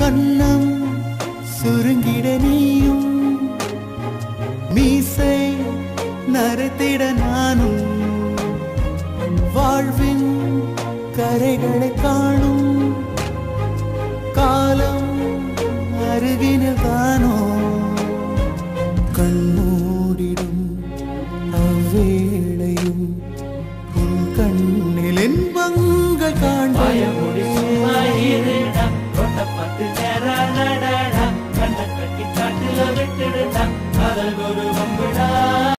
வண்ணம் சுருங்கிட நீயும் மீசை நரைத்திட நானும் வாழ்வின் கரைகளை காணும் காலம்